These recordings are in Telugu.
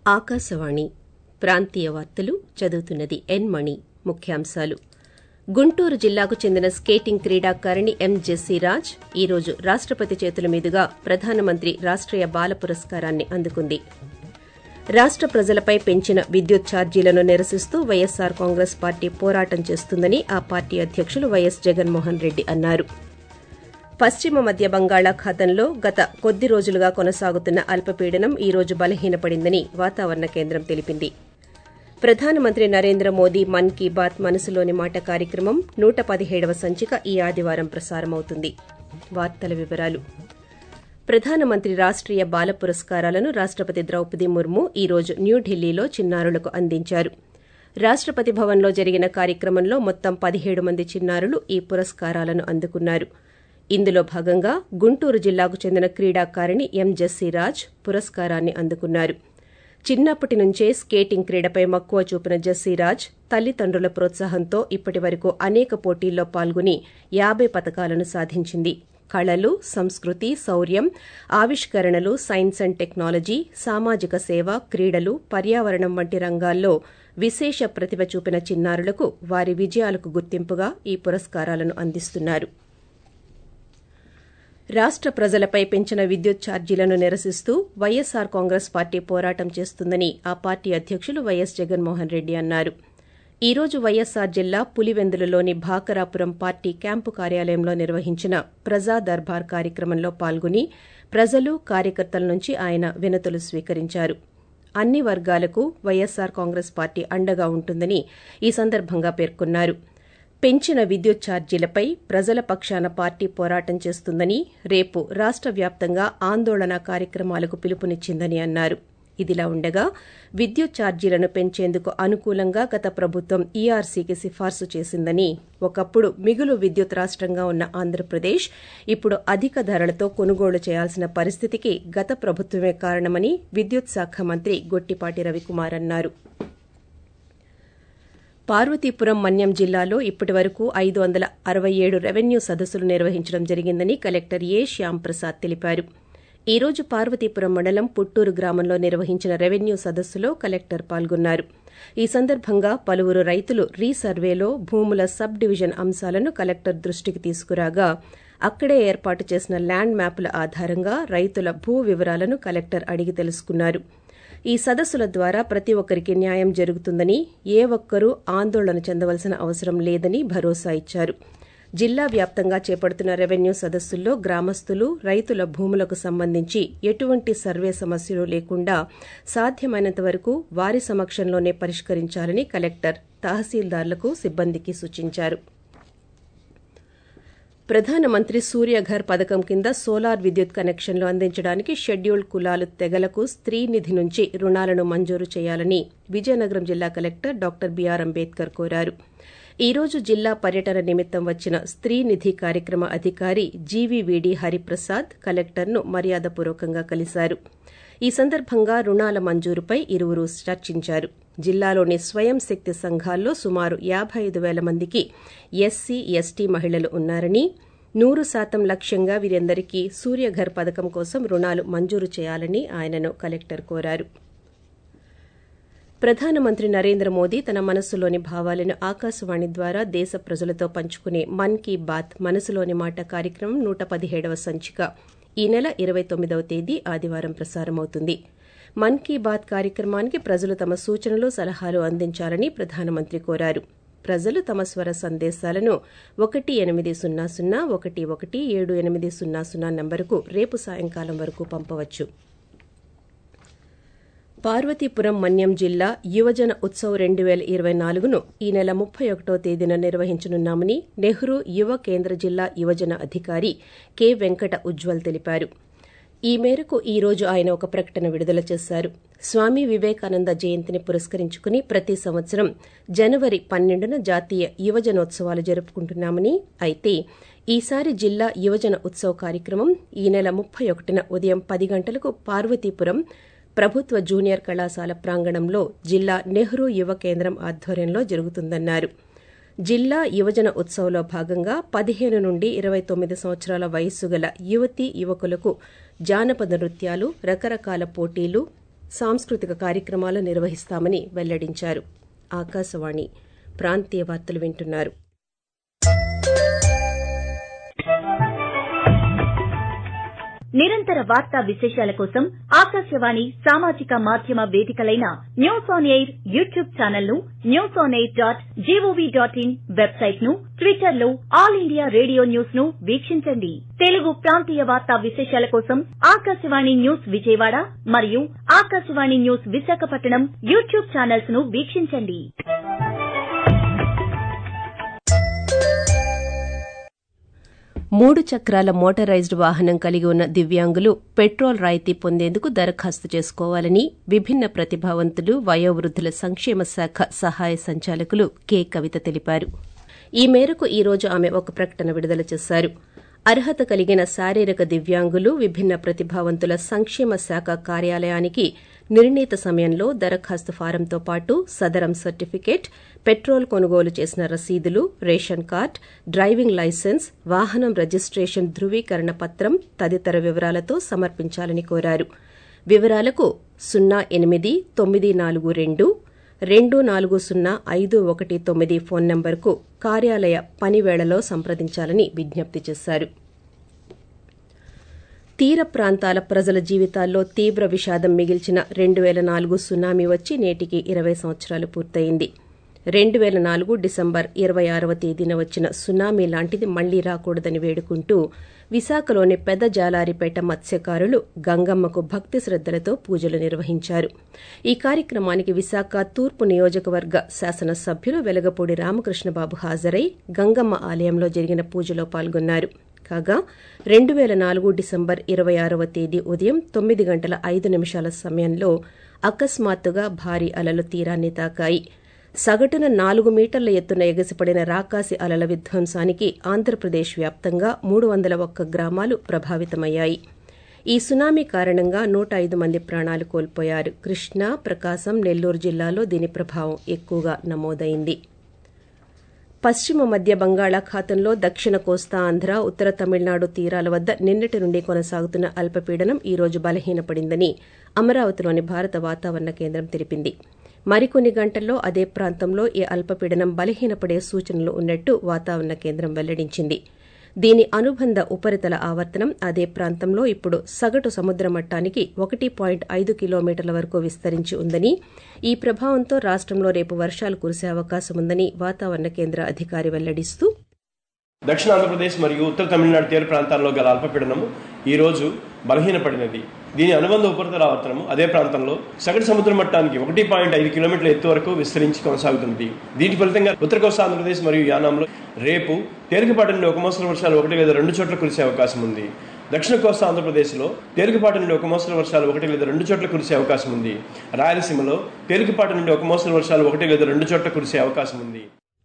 ఆకాశవాణి ప్రాంతీయ వార్తలు చదువుతున్నది ఎన్ మణి ముఖ్యాంశాలు గుంటూరు జిల్లాకు చెందిన స్కేటింగ్ క్రీడాకారిణి ఎం జెస్సీరాజ్ ఈ రోజు రాష్టపతి చేతుల మీదుగా ప్రధానమంత్రి రాష్టీయ బాల పురస్కారాన్ని అందుకుంది రాష్ట ప్రజలపై పెంచిన విద్యుత్ ఛార్జీలను నిరసిస్తూ వైఎస్సార్ కాంగ్రెస్ పార్టీ పోరాటం చేస్తుందని ఆ పార్టీ అధ్యకులు వైఎస్ జగన్మోహన్ రెడ్డి అన్నారు పశ్చిమ మధ్య బంగాళాఖాతంలో గత కొద్ది రోజులుగా కొనసాగుతున్న అల్పపీడనం ఈ రోజు బలహీనపడిందని వాతావరణ కేంద్రం తెలిపింది ప్రధానమంత్రి నరేంద్ర మోదీ మన్ కీ బాత్ మనసులోని మాట కార్యక్రమం నూట పదిహేడవ సంచిక ఈ ఆదివారం ప్రసారమవుతుంది వార్తల వివరాలు ప్రధానమంత్రి రాష్టీయ బాల పురస్కారాలను రాష్టపతి ద్రౌపది ముర్ము ఈ రోజు న్యూఢిల్లీలో చిన్నారులకు అందించారు రాష్టపతి భవన్లో జరిగిన కార్యక్రమంలో మొత్తం పదిహేడు మంది చిన్నారులు ఈ పురస్కారాలను అందుకున్నారు ఇందులో భాగంగా గుంటూరు జిల్లాకు చెందిన క్రీడాకారిణి ఎం జెస్సీరాజ్ పురస్కారాన్ని అందుకున్నారు చిన్నప్పటి నుంచే స్కేటింగ్ క్రీడపై మక్కువ చూపిన జెస్సీరాజ్ తల్లిదండ్రుల ప్రోత్సాహంతో ఇప్పటి వరకు అనేక పోటీల్లో పాల్గొని యాబై పతకాలను సాధించింది కళలు సంస్కృతి శౌర్యం ఆవిష్కరణలు సైన్స్ అండ్ టెక్నాలజీ సామాజిక సేవ క్రీడలు పర్యావరణం వంటి రంగాల్లో విశేష ప్రతిభ చూపిన చిన్నారులకు వారి విజయాలకు గుర్తింపుగా ఈ పురస్కారాలను అందిస్తున్నారు రాష్ట ప్రజలపై పెంచిన విద్యుత్ ఛార్జీలను నిరసిస్తూ వైఎస్సార్ కాంగ్రెస్ పార్టీ పోరాటం చేస్తుందని ఆ పార్టీ అధ్యకులు వైఎస్ జగన్మోహన్ రెడ్డి అన్నారు ఈ రోజు వైఎస్సార్ జిల్లా పులివెందులలోని భాకరాపురం పార్టీ క్యాంపు కార్యాలయంలో నిర్వహించిన ప్రజా దర్బార్ కార్యక్రమంలో పాల్గొని ప్రజలు కార్యకర్తల నుంచి ఆయన వినతులు స్వీకరించారు అన్ని వర్గాలకు వైఎస్సార్ కాంగ్రెస్ పార్టీ అండగా ఉంటుందని ఈ సందర్భంగా పేర్కొన్నారు పెంచిన విద్యుత్ ఛార్జీలపై ప్రజల పక్షాన పార్టీ పోరాటం చేస్తుందని రేపు రాష్ట వ్యాప్తంగా ఆందోళన కార్యక్రమాలకు పిలుపునిచ్చిందని అన్నారు ఇదిలా ఉండగా విద్యుత్ ఛార్జీలను పెంచేందుకు అనుకూలంగా గత ప్రభుత్వం ఈఆర్సీకి సిఫార్సు చేసిందని ఒకప్పుడు మిగులు విద్యుత్ రాష్టంగా ఉన్న ఆంధ్రప్రదేశ్ ఇప్పుడు అధిక ధరలతో కొనుగోలు చేయాల్సిన పరిస్థితికి గత ప్రభుత్వమే కారణమని విద్యుత్ శాఖ మంత్రి గొట్టిపాటి రవికుమార్ అన్నారు పార్వతీపురం మన్యం జిల్లాలో ఇప్పటి వరకు ఐదు వందల అరవై ఏడు రెవెన్యూ సదస్సులు నిర్వహించడం జరిగిందని కలెక్టర్ ఏ శ్యాంప్రసాద్ తెలిపారు ఈ రోజు పార్వతీపురం మండలం పుట్టూరు గ్రామంలో నిర్వహించిన రెవెన్యూ సదస్సులో కలెక్టర్ పాల్గొన్నారు ఈ సందర్భంగా పలువురు రైతులు రీసర్వేలో భూముల సబ్ డివిజన్ అంశాలను కలెక్టర్ దృష్టికి తీసుకురాగా అక్కడే ఏర్పాటు చేసిన ల్యాండ్ మ్యాపుల ఆధారంగా రైతుల భూ వివరాలను కలెక్టర్ అడిగి తెలుసుకున్నారు ఈ సదస్సుల ద్వారా ప్రతి ఒక్కరికి న్యాయం జరుగుతుందని ఏ ఒక్కరూ ఆందోళన చెందవలసిన అవసరం లేదని భరోసా ఇచ్చారు జిల్లా వ్యాప్తంగా చేపడుతున్న రెవెన్యూ సదస్సుల్లో గ్రామస్తులు రైతుల భూములకు సంబంధించి ఎటువంటి సర్వే సమస్యలు లేకుండా సాధ్యమైనంత వరకు వారి సమక్షంలోనే పరిష్కరించాలని కలెక్టర్ తహసీల్దార్లకు సిబ్బందికి సూచించారు ప్రధానమంత్రి సూర్యఘర్ పథకం కింద సోలార్ విద్యుత్ కనెక్షన్లు అందించడానికి షెడ్యూల్డ్ కులాలు తెగలకు స్త్రీ నిధి నుంచి రుణాలను మంజూరు చేయాలని విజయనగరం జిల్లా కలెక్టర్ డాక్టర్ బీఆర్ అంబేద్కర్ కోరారు ఈ రోజు జిల్లా పర్యటన నిమిత్తం వచ్చిన స్త్రీ నిధి కార్యక్రమ అధికారి జీవీవీడి హరిప్రసాద్ కలెక్టర్ను మర్యాదపూర్వకంగా కలిశారు ఈ సందర్భంగా రుణాల మంజూరుపై ఇరువురు చర్చించారు జిల్లాలోని స్వయం శక్తి సంఘాల్లో సుమారు యాబై ఐదు పేల మందికి ఎస్సీ ఎస్టీ మహిళలు ఉన్నారని నూరు శాతం లక్ష్యంగా వీరందరికీ సూర్యఘర్ పథకం కోసం రుణాలు మంజూరు చేయాలని ఆయనను కలెక్టర్ కోరారు ప్రధానమంత్రి నరేంద్ర మోదీ తన మనస్సులోని భావాలను ఆకాశవాణి ద్వారా దేశ ప్రజలతో పంచుకునే మన్ కీ బాత్ మనసులోని మాట కార్యక్రమం నూట పదిహేడవ సంచిక ఈ నెల ఇరవై తొమ్మిదవ తేదీ ఆదివారం ప్రసారమవుతుంది మన్ కీ బాత్ కార్యక్రమానికి ప్రజలు తమ సూచనలు సలహాలు అందించాలని ప్రధానమంత్రి కోరారు ప్రజలు తమ స్వర సందేశాలను ఒకటి ఎనిమిది సున్నా సున్నా ఒకటి ఒకటి ఏడు ఎనిమిది సున్నా సున్నా నంబరుకు రేపు సాయంకాలం వరకు పంపవచ్చు పార్వతీపురం మన్యం జిల్లా యువజన ఉత్సవ్ రెండు పేల ఇరవై నాలుగును ఈ నెల ముప్పై ఒకటో తేదీన నిర్వహించనున్నామని నెహ్రూ యువ కేంద్ర జిల్లా యువజన అధికారి కె వెంకట ఉజ్వల్ తెలిపారు ఈ మేరకు ఈ రోజు ఆయన ఒక ప్రకటన విడుదల చేశారు స్వామి వివేకానంద జయంతిని పురస్కరించుకుని ప్రతి సంవత్సరం జనవరి పన్నెండున జాతీయ యువజనోత్సవాలు జరుపుకుంటున్నామని అయితే ఈసారి జిల్లా యువజన ఉత్సవ్ కార్యక్రమం ఈ నెల ముప్పై ఒకటిన ఉదయం పది గంటలకు పార్వతీపురం ప్రభుత్వ జూనియర్ కళాశాల ప్రాంగణంలో జిల్లా నెహ్రూ యువ కేంద్రం ఆధ్వర్యంలో జరుగుతుందన్నారు జిల్లా యువజన ఉత్సవ్లో భాగంగా పదిహేను నుండి ఇరవై తొమ్మిది సంవత్సరాల వయస్సు గల యువతీ యువకులకు జానపద నృత్యాలు రకరకాల పోటీలు సాంస్కృతిక కార్యక్రమాలు నిర్వహిస్తామని వెల్లడించారు ఆకాశవాణి ప్రాంతీయ వార్తలు వింటున్నారు నిరంతర వార్తా విశేషాల కోసం ఆకాశవాణి సామాజిక మాధ్యమ వేదికలైన news on air YouTube channel ను news on air dot G O V dot in website ను ట్విట్టర్ లో ఆల్ ఇండియా రేడియో న్యూస్ ను వీక్షించండి తెలుగు ప్రాంతీయ వార్తా విశేషాల కోసం ఆకాశవాణి న్యూస్ విజయవాడ మరియు Akashvani news Visakhapatnam YouTube channels ను వీక్షించండి మూడు చక్రాల మోటరైజ్డ్ వాహనం కలిగి ఉన్న దివ్యాంగులు పెట్రోల్ రాయితీ పొందేందుకు దరఖాస్తు చేసుకోవాలని విభిన్న ప్రతిభావంతులు వయోవృద్ధుల సంక్షేమ శాఖ సహాయ సంచాలకులు కె కవిత తెలిపారు ఈ మేరకు ఈ రోజు ఆమె ఒక ప్రకటన విడుదల చేశారు అర్హత కలిగిన శారీరక దివ్యాంగులు విభిన్న ప్రతిభావంతుల సంక్షేమ శాఖ కార్యాలయానికి నిర్ణీత సమయంలో దరఖాస్తు ఫారంతో పాటు సదరం సర్టిఫికేట్ పెట్రోల్ కొనుగోలు చేసిన రసీదులు రేషన్ కార్డ్ డ్రైవింగ్ లైసెన్స్ వాహనం రిజిస్టేషన్ ధృవీకరణ పత్రం తదితర వివరాలతో సమర్పించాలని కోరారు వివరాలకు సున్నా ఎనిమిది తొమ్మిది నాలుగు రెండు రెండు నాలుగు సున్నా ఐదు ఒకటి తొమ్మిది ఫోన్ నంబర్కు కార్యాలయ పనివేళలో సంప్రదించాలని విజ్ఞప్తి చేశారు తీర ప్రాంతాల ప్రజల జీవితాల్లో తీవ్ర విషాదం మిగిల్చిన రెండు పేల నాలుగు సునామీ వచ్చి నేటికి ఇరవై సంవత్సరాలు పూర్తయింది రెండు పేల నాలుగు డిసెంబర్ ఇరవై ఆరవ తేదీన వచ్చిన సునామీ లాంటిది మళ్లీ రాకూడదని వేడుకుంటూ విశాఖలోని పెద్ద జాలారిపేట మత్స్యకారులు గంగమ్మకు భక్తి శ్రద్దలతో పూజలు నిర్వహించారు ఈ కార్యక్రమానికి విశాఖ తూర్పు నియోజకవర్గ శాసనసభ్యులు వెలగపూడి రామకృష్ణబాబు హాజరై గంగమ్మ ఆలయంలో జరిగిన పూజలో పాల్గొన్నారు కాగా రెండు పేల నాలుగు డిసెంబర్ ఇరవై ఆరవ తేదీ ఉదయం తొమ్మిది గంటల ఐదు నిమిషాల సమయంలో అకస్మాత్తుగా భారీ అలలు తీరాన్ని తాకాయి సగటున నాలుగు మీటర్ల ఎత్తున ఎగసిపడిన రాకాసి అలల విధ్వంసానికి ఆంధ్రప్రదేశ్ వ్యాప్తంగా మూడు వందల ఒక్క గ్రామాలు ప్రభావితమయ్యాయి ఈ సునామీ కారణంగా నూట ఐదు మంది ప్రాణాలు కోల్పోయారు కృష్ణా ప్రకాశం నెల్లూరు జిల్లాలో దీని ప్రభావం ఎక్కువగా నమోదైంది పశ్చిమ మధ్య బంగాళాఖాతంలో దక్షిణ కోస్తా ఆంధ్ర ఉత్తర తమిళనాడు తీరాల వద్ద నిన్నటి నుండి కొనసాగుతున్న అల్పపీడనం ఈ రోజు బలహీనపడిందని అమరావతిలోని భారత వాతావరణ కేంద్రం తెలిపింది మరికొన్ని గంటల్లో అదే ప్రాంతంలో ఈ అల్పపీడనం బలహీనపడే సూచనలు ఉన్నట్టు వాతావరణ కేంద్రం వెల్లడించింది దీని అనుబంధ ఉపరితల ఆవర్తనం అదే ప్రాంతంలో ఇప్పుడు సగటు సముద్ర మట్టానికి ఒకటి పాయింట్ ఐదు కిలోమీటర్ల వరకు విస్తరించి ఉందని ఈ ప్రభావంతో రాష్టంలో రేపు వర్షాలు కురిసే అవకాశం ఉందని వాతావరణ కేంద్ర అధికారి వెల్లడిస్తూ దక్షిణ ఆంధ్రప్రదేశ్ మరియు ఉత్తర తమిళనాడు తీర ప్రాంతాల్లో గల అల్పపీడనము ఈ రోజు బలహీనపడినది దీని అనుబంధ ఉపరితల ఆవర్తనము అదే ప్రాంతంలో సగటు సముద్ర మట్టానికి ఒకటి పాయింట్ ఐదు కిలోమీటర్ల ఎత్తు వరకు విస్తరించి కొనసాగుతుంది దీని ఫలితంగా ఉత్తర కోస్తా ఆంధ్రప్రదేశ్ మరియు యానాంలో రేపు తేలికపాటి నుండి ఒక మోస్తరు వర్షాలు ఒకటి లేదా రెండు చోట్ల కురిసే అవకాశం ఉంది దక్షిణ కోస్తా ఆంధ్రప్రదేశ్లో తేలికపాటి నుండి ఒక మోస్తరు వర్షాలు ఒకటి లేదా రెండు చోట్ల కురిసే అవకాశం ఉంది రాయలసీమలో తేలికపాటి నుండి ఒక మోస్తరు వర్షాలు ఒకటి లేదా రెండు చోట్ల కురిసే అవకాశం ఉంది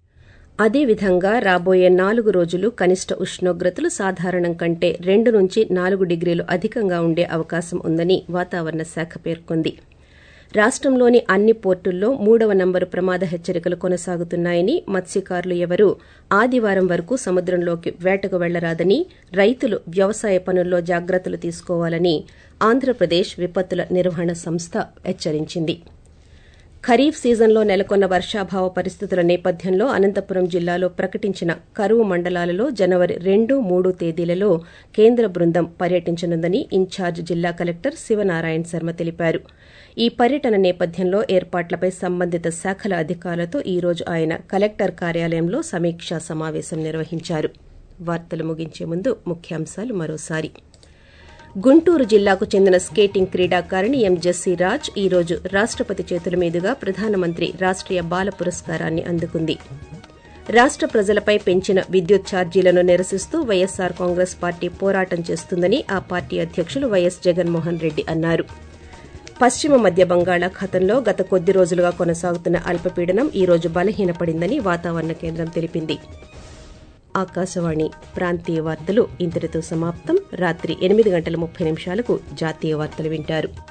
అదేవిధంగా రాబోయే నాలుగు రోజులు కనిష్ట ఉష్ణోగ్రతలు సాధారణం కంటే రెండు నుంచి నాలుగు డిగ్రీలు అధికంగా ఉండే అవకాశం ఉందని వాతావరణ శాఖ పేర్కొంది రాష్టంలోని అన్ని పోర్టుల్లో మూడవ నంబరు ప్రమాద హెచ్చరికలు కొనసాగుతున్నాయని మత్స్యకారులు ఎవరూ ఆదివారం వరకు సముద్రంలోకి వేటకు వెళ్లరాదని రైతులు వ్యవసాయ పనుల్లో జాగ్రత్తలు తీసుకోవాలని ఆంధ్రప్రదేశ్ విపత్తుల నిర్వహణ సంస్థ హెచ్చరించింది ఖరీఫ్ సీజన్లో నెలకొన్న వర్షాభావ పరిస్థితుల నేపథ్యంలో అనంతపురం జిల్లాలో ప్రకటించిన కరువు మండలాలలో జనవరి రెండు మూడు తేదీలలో కేంద్ర బృందం పర్యటించనుందని ఇన్ఛార్జ్ జిల్లా కలెక్టర్ శివనారాయణ శర్మ తెలిపారు ఈ పర్యటన నేపథ్యంలో ఏర్పాట్లపై సంబంధిత శాఖల అధికారులతో ఈ రోజు ఆయన కలెక్టర్ కార్యాలయంలో సమీక్షా సమావేశం నిర్వహించారు వార్తలు ముగించే ముందు ముఖ్యాంశాలు మరోసారి గుంటూరు జిల్లాకు చెందిన స్కేటింగ్ క్రీడాకారిణి ఎం జెస్సీ రాజ్ ఈ రోజు రాష్టపతి చేతుల మీదుగా ప్రధానమంత్రి రాష్ట్రీయ బాల పురస్కారాన్ని అందుకుంది రాష్ట ప్రజలపై పెంచిన విద్యుత్ ఛార్జీలను నిరసిస్తూ వైఎస్సార్ కాంగ్రెస్ పార్టీ పోరాటం చేస్తుందని ఆ పార్టీ అధ్యకులు వైఎస్ జగన్మోహన్ రెడ్డి అన్నారు పశ్చిమ మధ్య బంగాళాఖాతంలో గత కొద్ది రోజులుగా కొనసాగుతున్న అల్పపీడనం ఈ రోజు బలహీనపడిందని వాతావరణ కేంద్రం తెలిపింది ఆకాశవాణి ప్రాంతీయ వార్తలు ఇంతటితో సమాప్తం రాత్రి ఎనిమిది గంటల ముప్పై నిమిషాలకు జాతీయ వార్తలు వింటారు